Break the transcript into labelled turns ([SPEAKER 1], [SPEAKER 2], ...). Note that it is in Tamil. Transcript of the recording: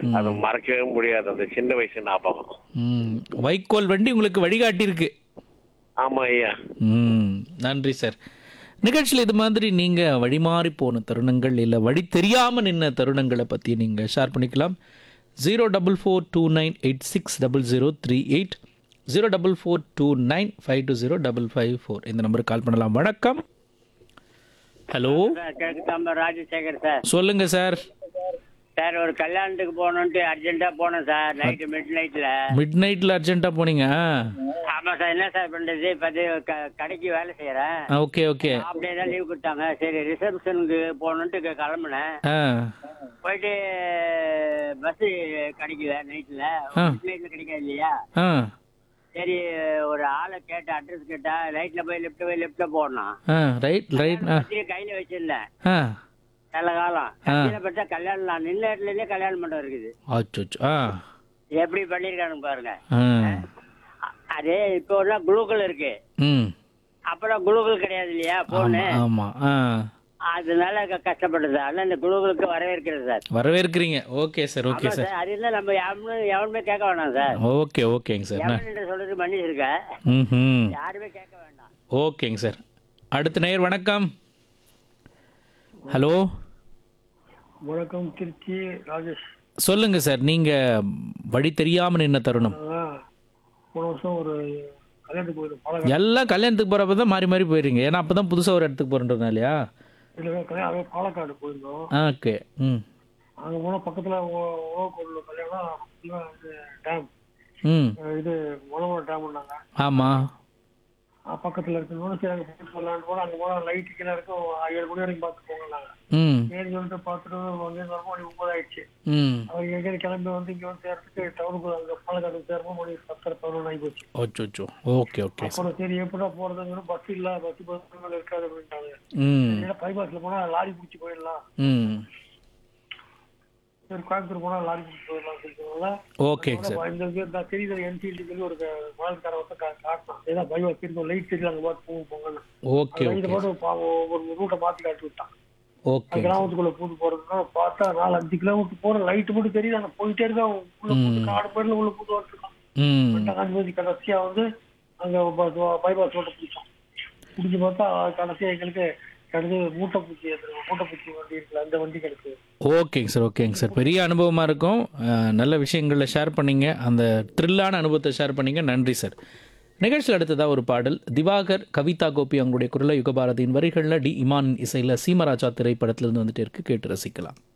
[SPEAKER 1] அது மறக்கவே முடியாது அந்த சின்ன வயசு ஞாபகம்
[SPEAKER 2] ம் வைக்கோல் வண்டி உங்களுக்கு வழிகாட்டியிருக்கு
[SPEAKER 1] ஆமா ஐயா
[SPEAKER 2] ம் நன்றி சார் நிகழ்ச்சியில் இது மாதிரி நீங்கள் வழிமாறி போன தருணங்கள் இல்லை வழி தெரியாமல் நின்ன தருணங்களை பற்றி நீங்கள் ஷேர் பண்ணிக்கலாம் zero double four two nine eight six double zero three eight zero double four two nine five two zero double five four இந்த நம்பருக்கு கால் பண்ணலாம் வணக்கம் ஹலோ
[SPEAKER 3] கேட்காம ராஜசேகர் சார்
[SPEAKER 2] சொல்லுங்க சார்
[SPEAKER 3] சார் ஒரு கல்யாணத்துக்கு போகணுன்ட்டு அர்ஜென்ட்டா போனோம் சார் நைட்டு மிட் நைட்ல
[SPEAKER 2] மிட் நைட்டில் அர்ஜென்ட்டாக போனீங்க
[SPEAKER 3] ஆமா சார் என்ன சார் பண்றது பத்தி க- கடைக்கு வேலை செய்யறேன்
[SPEAKER 2] ஓகே ஓகே
[SPEAKER 3] அப்படியே தான் லீவ் கொடுத்தாங்க சரி ரிசப்ஷனுக்கு போகணுன்ட்டு க- கிளம்புனேன்
[SPEAKER 2] ஆ
[SPEAKER 3] போயிட்டு பஸ் கிடைக்கல நைட்ல
[SPEAKER 2] ஆ.
[SPEAKER 3] மிட் நைட்ல கிடைக்காது இல்லையா
[SPEAKER 2] ஆ
[SPEAKER 3] சரி ஒரு ஆளை கேட்ட அட்ரஸ் கேட்டா ரைட்ல போய் லெஃப்ட் போய் லெஃப்ட்ல போடணும்
[SPEAKER 2] ஆ ரைட் ரைட் ஆ
[SPEAKER 3] பத்திரிக்கை கையில வச்சிருந்தேன்
[SPEAKER 2] ஆ
[SPEAKER 3] நல்ல காலம் கடைசியில பார்த்தா கல்யாணம் நான் நின்ன இடத்துல இருந்தே கல்யாண மண்டபம் இருக்குது
[SPEAKER 2] அச்சோ ஆ
[SPEAKER 3] எப்படி பண்ணிருக்கானுங்க பாருங்க
[SPEAKER 2] ஆ
[SPEAKER 3] அ- அதே இப்போ எல்லாம் குளூக்கல் இருக்கு
[SPEAKER 2] ம்
[SPEAKER 3] அப்புறம் குளூக்கல் கிடையாது இல்லையா போனு
[SPEAKER 2] ஆமாம் ஆ
[SPEAKER 3] அதனால க- கஷ்டப்படுது அதனால இந்த குளூக்கலுக்கு வரவேற்கிறது சார்
[SPEAKER 2] வரவேற்கிறீங்க ஓகே சார் ஓகே
[SPEAKER 3] ஆமா
[SPEAKER 2] சார்
[SPEAKER 3] சார் அது இருந்தா நம்ம யாருமே எவனுமே கேட்க வேண்டாம் சார்
[SPEAKER 2] ஓகே ஓகேங்க சார்
[SPEAKER 3] எவன் என்று சொல்றது மன்னிச்சிருக்க
[SPEAKER 2] ம்
[SPEAKER 3] யாருமே கேட்க வேண்டாம்
[SPEAKER 2] ஓகேங்க சார் அடுத்த நேயர் வணக்கம் ஹலோ
[SPEAKER 4] வணக்கம் திருச்சி ராஜேஷ்
[SPEAKER 2] சொல்லுங்க சார் நீங்க வழி தெரியாம நின்ன தருணம்
[SPEAKER 4] அதான் போன வருஷம் ஒரு கல்யாணத்துக்கு போயிருந்தோம் பாலக்காடு
[SPEAKER 2] எல்லாம் கல்யாணத்துக்கு போறப்ப தான் மாறி மாறி போயிடுறீங்க ஏன்னா அப்பதான் புதுசா ஒரு இடத்துக்கு போறோம் இல்லையா
[SPEAKER 4] இல்லை கல்யாணம் அதே பாலக்காடு போயிருந்தோம்
[SPEAKER 2] ஓகே ம்
[SPEAKER 4] அங்கே போனால் பக்கத்தில் உணவு பொருள் கல்யாணம் பக்கத்துல இது டேம்
[SPEAKER 2] ம்
[SPEAKER 4] இது உணவு டேம்னாங்க
[SPEAKER 2] ஆமா
[SPEAKER 4] பக்கத்தில் இருக்கணும் சரி அங்கே போயிட்டு வரலான்னு போனால் அங்கே போனால் லைட்டு கீழே இருக்கும் ஏழு மணி வரைக்கும் பார்த்து போங்கன்னாங்க
[SPEAKER 2] ம்
[SPEAKER 4] சரி சொல்லிட்டு பார்த்துட்டு அங்கேருந்து வரும்போது மணி ஒன்பது ஆயிடுச்சு
[SPEAKER 2] ம்
[SPEAKER 4] அவர் எங்கேருந்து கிளம்பி வந்து இங்கே வந்து சேர்த்துக்கு டவுனுக்கு அங்கே பாலக்காடு சேரும்போது மணி பத்தரை பதினொன்று ஆகி போச்சு
[SPEAKER 2] ஓச்சோ ஓகே ஓகே சார்
[SPEAKER 4] அப்புறம் சரி எப்படா போகிறதுங்கிற பஸ் இல்லை பஸ் பஸ் மேலே இருக்காது அப்படின்ட்டாங்க
[SPEAKER 2] ம்
[SPEAKER 4] இல்லை பைபாஸில் போனால் லாரி பிடிச்சி போயிடலாம்
[SPEAKER 2] ம்
[SPEAKER 4] சரி கோயம்புத்தூர் போனால் லாரி பிடிச்சி போயிடலாம் சொல்லிட்டனால
[SPEAKER 2] ஓகேங்க சார்
[SPEAKER 4] இந்த இது நான் தெரியுது என்ஃபீல்டு சொல்லி ஒரு மாலக்கார வந்து காட்டினான் ஏன்னா பைபாஸ் இருக்கும் லைட் தெரியல அங்கே பார்த்து போங்க போங்கன்னு
[SPEAKER 2] ஓகே
[SPEAKER 4] லைட்டை
[SPEAKER 2] ஓகே
[SPEAKER 4] போட்டு பா- ஒரு ரூட்டை மாற்றி காட்டி விட்டான்
[SPEAKER 2] ஓகே
[SPEAKER 4] கிராமத்துக்குள்ள பூந்து போறதுன்னா பார்த்தா நாலு அஞ்சு கிலோமீட்டர் போற லைட் மட்டும் தெரியுது அங்கே போயிட்டே இருக்கா உள்ள பூந்து காடு பேர்ல உள்ள பூந்து வந்துருக்கான்
[SPEAKER 2] ம்
[SPEAKER 4] அஞ்சு கடைசியா வந்து அங்க பைபாஸ் ரோட்டை பிடிச்சோம் பிடிச்சி பார்த்தா கடைசியா எங்களுக்கு கிடைச்சது மூட்டைப்பூச்சி எடுத்துருக்கோம் மூட்டைப்பூச்சி வண்டி இருக்குல்ல அந்த வண்டி கிடைச்சது
[SPEAKER 2] ஓகேங்க சார் ஓகேங்க சார் பெரிய அனுபவமாக இருக்கும் அஹ், நல்ல விஷயங்களை ஷேர் பண்ணீங்க அந்த த்ரில்லான அனுபவத்தை ஷேர் பண்ணீங்க நன்றி சார் நிகழ்ச்சியில் அடுத்ததாக ஒரு பாடல் திவாகர் கவிதா கோபி அவங்களுடைய குரலை யுகபாரதியின் வரிகளில் டி இமான் இசையில் சீமராஜா திரைப்படத்திலிருந்து வந்துட்டு இருக்கு கேட்டு ரசிக்கலாம்